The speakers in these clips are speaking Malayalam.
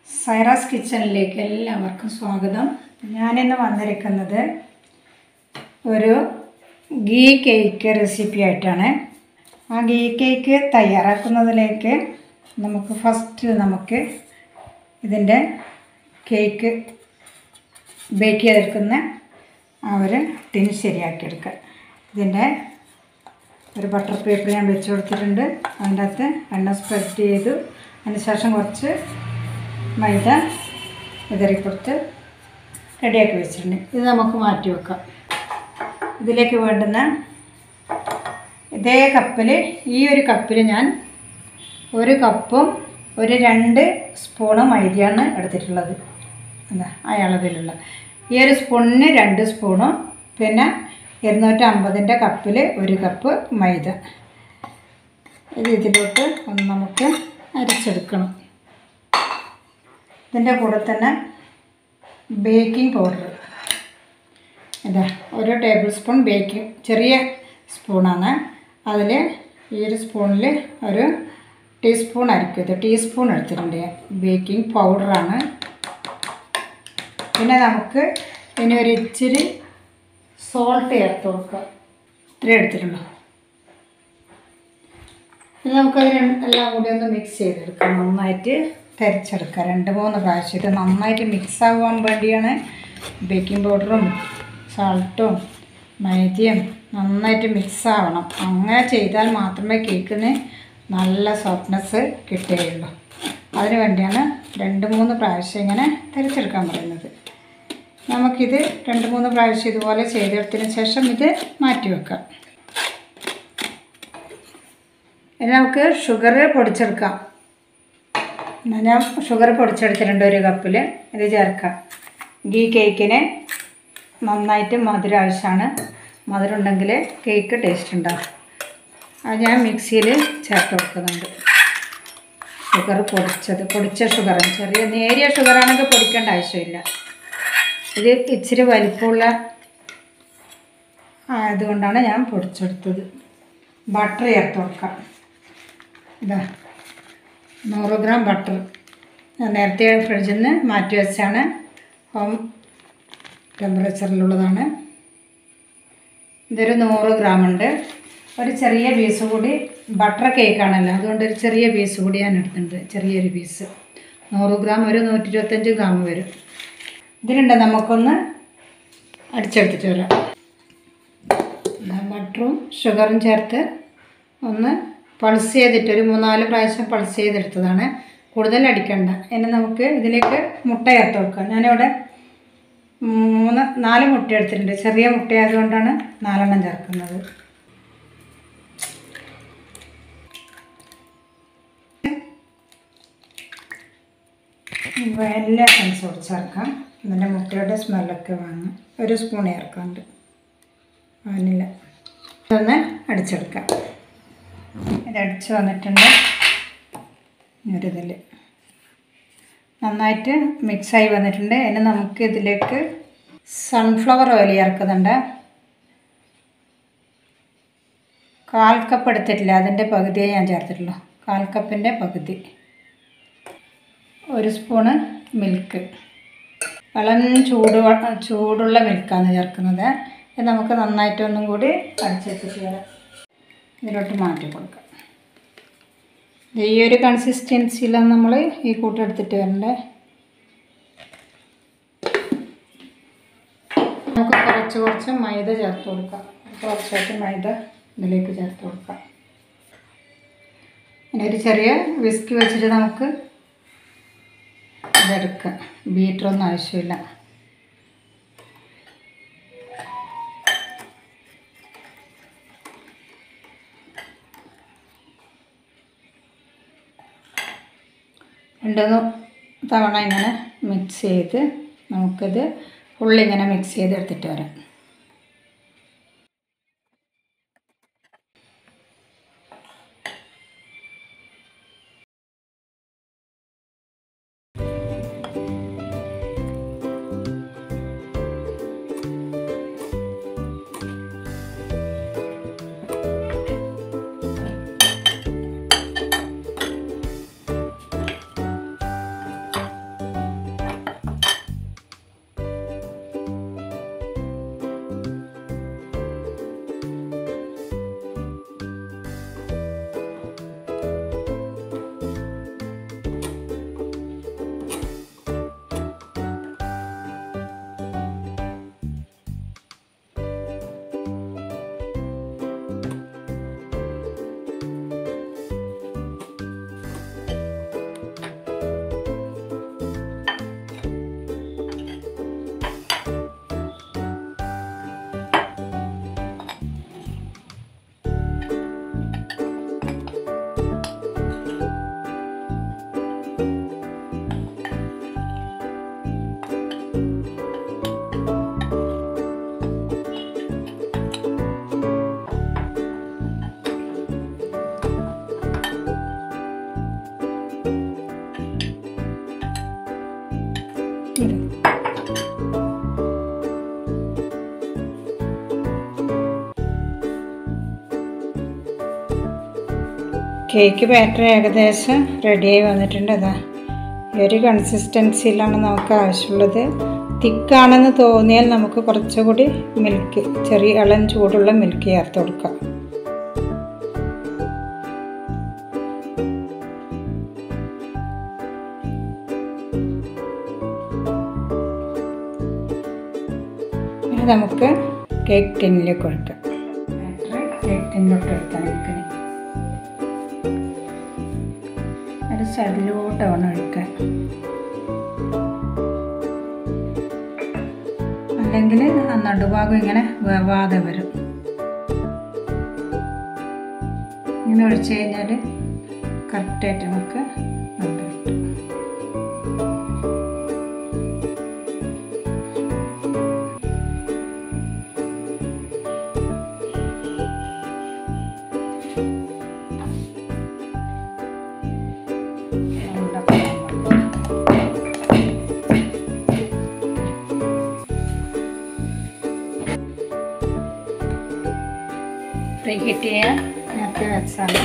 സൈറാസ് കിച്ചണിലേക്ക് എല്ലാവർക്കും സ്വാഗതം ഞാനിന്ന് വന്നിരിക്കുന്നത് ഒരു ഗീ കേക്ക് റെസിപ്പി ആയിട്ടാണ് ആ ഗീ കേക്ക് തയ്യാറാക്കുന്നതിലേക്ക് നമുക്ക് ഫസ്റ്റ് നമുക്ക് ഇതിൻ്റെ കേക്ക് ബേക്ക് ചെയ്തെടുക്കുന്ന ആ ഒരു ടിൻ ശരിയാക്കിയെടുക്കുക ഇതിൻ്റെ ഒരു ബട്ടർ പേപ്പർ ഞാൻ വെച്ച് കൊടുത്തിട്ടുണ്ട് അതിൻ്റെ അകത്ത് എണ്ണ സ്പ്രെഡ് ചെയ്തു അതിന് ശേഷം കുറച്ച് മൈദ വിതറി കൊടുത്ത് റെഡിയാക്കി വെച്ചിട്ടുണ്ട് ഇത് നമുക്ക് മാറ്റി വെക്കാം ഇതിലേക്ക് വേണ്ടുന്ന ഇതേ കപ്പിൽ ഈ ഒരു കപ്പിൽ ഞാൻ ഒരു കപ്പും ഒരു രണ്ട് സ്പൂണ് മൈദയാണ് എടുത്തിട്ടുള്ളത് എന്താ ആ അളവിലുള്ള ഈ ഒരു സ്പൂണിന് രണ്ട് സ്പൂണും പിന്നെ ഇരുന്നൂറ്റി അമ്പതിൻ്റെ കപ്പിൽ ഒരു കപ്പ് മൈദ ഇത് ഇതിലോട്ട് ഒന്ന് നമുക്ക് അരച്ചെടുക്കണം ഇതിൻ്റെ കൂടെ തന്നെ ബേക്കിംഗ് പൗഡർ ഇതാ ഒരു ടേബിൾ സ്പൂൺ ബേക്കിംഗ് ചെറിയ സ്പൂണാണ് അതിൽ ഈ ഒരു സ്പൂണിൽ ഒരു ടീസ്പൂൺ ആയിരിക്കും ഇത് ടീസ്പൂൺ എടുത്തിട്ടുണ്ട് ഞാൻ. ബേക്കിംഗ് പൗഡറാണ് പിന്നെ നമുക്ക് ഇനി ഒരു ഇച്ചിരി സോൾട്ട് ചേർത്ത് കൊടുക്കുക ഇത്രയും എടുത്തിട്ടുള്ളൂ ഇനി നമുക്കത് രണ്ട് എല്ലാം കൂടി ഒന്ന് മിക്സ് ചെയ്തെടുക്കാം നന്നായിട്ട് തരിച്ചെടുക്കുക രണ്ട് മൂന്ന് പ്രാവശ്യം ഇത് നന്നായിട്ട് മിക്സ് ആവാൻ വേണ്ടിയാണ് ബേക്കിംഗ് പൗഡറും സാൾട്ടും മൈദയും നന്നായിട്ട് മിക്സ് ആവണം അങ്ങനെ ചെയ്താൽ മാത്രമേ കേക്കിന് നല്ല സോഫ്റ്റ്നെസ് കിട്ടുകയുള്ളൂ അതിന് വേണ്ടിയാണ് രണ്ട് മൂന്ന് പ്രാവശ്യം ഇങ്ങനെ തരിച്ചെടുക്കാൻ പറയുന്നത് നമുക്കിത് രണ്ട് മൂന്ന് പ്രാവശ്യം ഇതുപോലെ ചെയ്തെടുത്തതിന് ശേഷം ഇത് മാറ്റി വെക്കാം ഇനി നമുക്ക് ഷുഗർ പൊടിച്ചെടുക്കാം എന്നാ ഞാൻ ഷുഗർ പൊടിച്ചെടുത്തിട്ടുണ്ട് ഒരു കപ്പിൽ ഇത് ചേർക്കാം ഗീ കേക്കിന് നന്നായിട്ട് മധുരം ആവശ്യമാണ് മധുരം ഉണ്ടെങ്കിൽ കേക്ക് ടേസ്റ്റ് ഉണ്ടാവും അത് ഞാൻ മിക്സിയിൽ ചേർത്ത് വെക്കുന്നുണ്ട് ഷുഗർ പൊടിച്ചത് പൊടിച്ച ഷുഗറാണ് ചെറിയ നേരിയ ഷുഗറാണെങ്കിൽ പൊടിക്കേണ്ട ആവശ്യമില്ല ഇത് ഇച്ചിരി വലിപ്പമുള്ള ആയതുകൊണ്ടാണ് ഞാൻ പൊടിച്ചെടുത്തത് ബട്ടർ ചേർത്ത് കൊടുക്കാം ഇതാ നൂറ് ഗ്രാം ബട്ടർ ഞാൻ നേരത്തെ ഫ്രിഡ്ജിൽ നിന്ന് മാറ്റി വെച്ചാണ് ഹോം ടെമ്പറേച്ചറിലുള്ളതാണ് ഇതൊരു നൂറ് ഗ്രാം ഉണ്ട് ഒരു ചെറിയ പീസ് കൂടി ബട്ടർ കേക്കാണല്ലോ അതുകൊണ്ട് ഒരു ചെറിയ പീസ് കൂടി ഞാൻ എടുത്തിട്ടുണ്ട് ചെറിയൊരു പീസ് നൂറ് ഗ്രാം ഒരു നൂറ്റി ഇരുപത്തഞ്ച് ഗ്രാം വരും ഇതിലുണ്ട് നമുക്കൊന്ന് അടിച്ചെടുത്തിട്ട് വരാം ഇതാ ബട്ടറും ഷുഗറും ചേർത്ത് ഒന്ന് പൾസ് ചെയ്തിട്ട് ഒരു മൂന്നാല് പ്രാവശ്യം പൾസ് ചെയ്തെടുത്തതാണ് കൂടുതൽ അടിക്കണ്ട ഇനി നമുക്ക് ഇതിലേക്ക് മുട്ട ചേർത്ത് കൊടുക്കാം ഞാനിവിടെ മൂന്ന് നാല് മുട്ട എടുത്തിട്ടുണ്ട് ചെറിയ മുട്ട ആയതുകൊണ്ടാണ് നാലെണ്ണം ചേർക്കുന്നത് എല്ലാ എസൻസ് കൂടി ചേർക്കാം ഇതിൻ്റെ മുട്ടയുടെ സ്മെല്ലൊക്കെ വാങ്ങാം ഒരു സ്പൂൺ ചേർക്കാണ്ട് വാനില ഇതൊന്ന് അടിച്ചെടുക്കാം ഇത് അടിച്ച് വന്നിട്ടുണ്ട് ഒരിതിൽ നന്നായിട്ട് മിക്സായി വന്നിട്ടുണ്ട് ഇനി നമുക്ക് ഇതിലേക്ക് സൺഫ്ലവർ ഓയിൽ ചേർക്കുന്നുണ്ട് കാൽ കപ്പ് എടുത്തിട്ടില്ല അതിൻ്റെ പകുതിയെ ഞാൻ ചേർത്തിട്ടുള്ളൂ കാൽ കപ്പിൻ്റെ പകുതി ഒരു സ്പൂണ് മിൽക്ക് ഇളം ചൂട് വ- ചൂടുള്ള മിൽക്കാണ് ചേർക്കുന്നത് ഇത് നമുക്ക് നന്നായിട്ട് ഒന്നും കൂടി അടിച്ചെടുത്തിട്ട് വരാം ഇതിലോട്ട് മാറ്റി കൊടുക്കാം ഇത് ഈ ഒരു കൺസിസ്റ്റൻസിയിലാണ് നമ്മൾ ഈ കൂട്ടെടുത്തിട്ട് വരണ്ടേ നമുക്ക് കുറച്ച് കുറച്ച് മൈദ ചേർത്ത് കൊടുക്കാം കുറച്ചായിട്ട് മൈദ ഇതിലേക്ക് ചേർത്ത് കൊടുക്കാം പിന്നെ ഒരു ചെറിയ വിസ്കി വെച്ചിട്ട് നമുക്ക് ഇതെടുക്കാം ബീറ്ററൊന്നും ആവശ്യമില്ല രണ്ടൂന്ന് തവണ ഇങ്ങനെ മിക്സ് ചെയ്ത് നമുക്കിത് ഫുള്ള് ഇങ്ങനെ മിക്സ് ചെയ്തെടുത്തിട്ട് വരാം കേക്ക് ബാറ്റർ ഏകദേശം റെഡിയായി വന്നിട്ടുണ്ട് അതാ ഈ ഒരു കൺസിസ്റ്റൻസിയിലാണ് നമുക്ക് ആവശ്യമുള്ളത് തിക്കാണെന്ന് തോന്നിയാൽ നമുക്ക് കുറച്ചുകൂടി മിൽക്ക് ചെറിയ ഇളം ചൂടുള്ള മിൽക്ക് ചേർത്ത് കൊടുക്കാം ഇനി നമുക്ക് കേക്ക് ടിന്നിലേക്ക് ഒഴിക്കാം ബാറ്റർ കേക്ക് ടിന്നിലോട്ട് ഒഴിക്കാം നമുക്കിനി ഒരു സൈഡിലോട്ട് വേണം ഒഴിക്കാൻ അല്ലെങ്കിൽ ആ നടുഭാഗം ഇങ്ങനെ വേവാതെ വരും ഇങ്ങനെ ഒഴിച്ച് കഴിഞ്ഞാൽ കറക്റ്റായിട്ട് നമുക്ക് വെന്ത് കിട്ടും പ്രീഹീറ്റ് ചെയ്യാൻ നേരത്തെ വെച്ചാണ്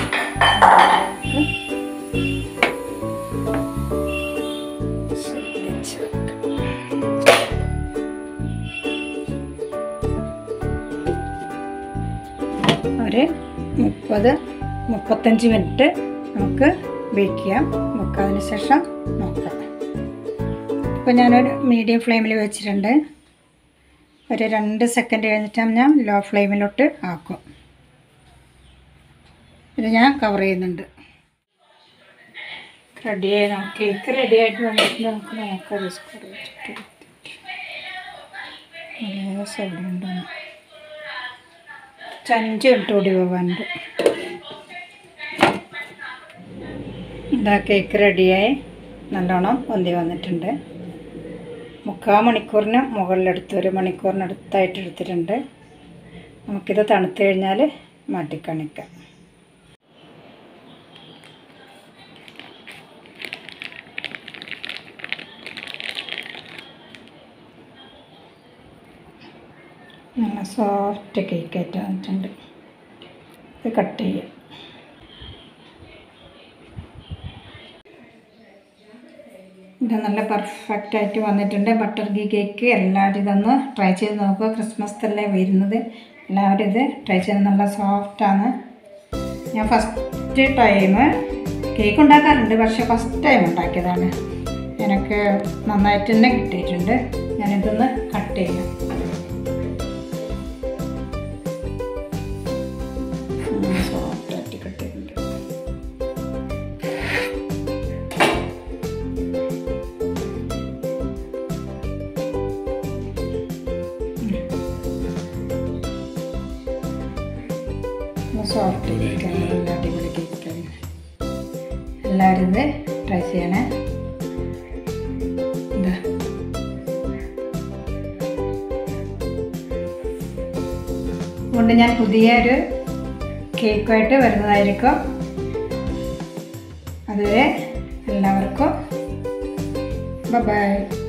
ഒരു മുപ്പത് മുപ്പത്തഞ്ച് മിനിറ്റ് നമുക്ക് ബേക്ക് ചെയ്യാം നമുക്ക് അതിന് ശേഷം നോക്കാം ഇപ്പോൾ ഞാനൊരു മീഡിയം ഫ്ലെയിമിൽ വെച്ചിട്ടുണ്ട് ഒരു രണ്ട് സെക്കൻഡ് കഴിഞ്ഞിട്ട് ഞാൻ ലോ ഫ്ലെയിമിലോട്ട് ആക്കും ഇത് ഞാൻ കവർ ചെയ്യുന്നുണ്ട് റെഡിയായി നമുക്ക് കേക്ക് റെഡി ആയിട്ട് വന്നിട്ട് നമുക്ക് നോക്കാം ബിസ്കൂട്ട് വെച്ചിട്ട് നല്ല സൈഡുണ്ട് അഞ്ച് മിനിറ്റ് കൂടി പോകാനുണ്ട് ഇതാ കേക്ക് റെഡിയായി നല്ലോണം പൊന്തി വന്നിട്ടുണ്ട് മുക്കാൽ മണിക്കൂറിന് മുകളിലെടുത്ത് ഒരു മണിക്കൂറിനടുത്തായിട്ട് എടുത്തിട്ടുണ്ട് നമുക്കിത് തണുത്ത് കഴിഞ്ഞാൽ മാറ്റിക്കാണിക്കാം നല്ല സോഫ്റ്റ് കേക്ക് ആയിട്ട് വന്നിട്ടുണ്ട് ഇത് കട്ട് ചെയ്യാം ഇത് നല്ല പെർഫെക്റ്റ് ആയിട്ട് വന്നിട്ടുണ്ട് ബട്ടർ ഗീ കേക്ക് എല്ലാവരും ഇതൊന്ന് ട്രൈ ചെയ്ത് നോക്കുക ക്രിസ്മസ് തന്നെ വരുന്നത് എല്ലാവരും ഇത് ട്രൈ ചെയ്ത് നല്ല സോഫ്റ്റാണ് ഞാൻ ഫസ്റ്റ് ടൈം കേക്ക് ഉണ്ടാക്കാറുണ്ട് പക്ഷേ ഫസ്റ്റ് ടൈം ഉണ്ടാക്കിയതാണ് എനിക്ക് നന്നായിട്ട് തന്നെ കിട്ടിയിട്ടുണ്ട് ഞാനിതൊന്ന് കട്ട് ചെയ്യാം സോഫ്റ്റായിട്ട് കിട്ടിയിട്ടുണ്ട് സോഫ്റ്റ് കേക്കാണ് നല്ല അടിപൊളി കേക്കാണ് എല്ലാവരും ഇത് ട്രൈ ചെയ്യണേ ഇതാ അതുകൊണ്ട് ഞാൻ പുതിയൊരു കേക്കുമായിട്ട് വരുന്നതായിരിക്കും അതുവരെ എല്ലാവർക്കും ബൈ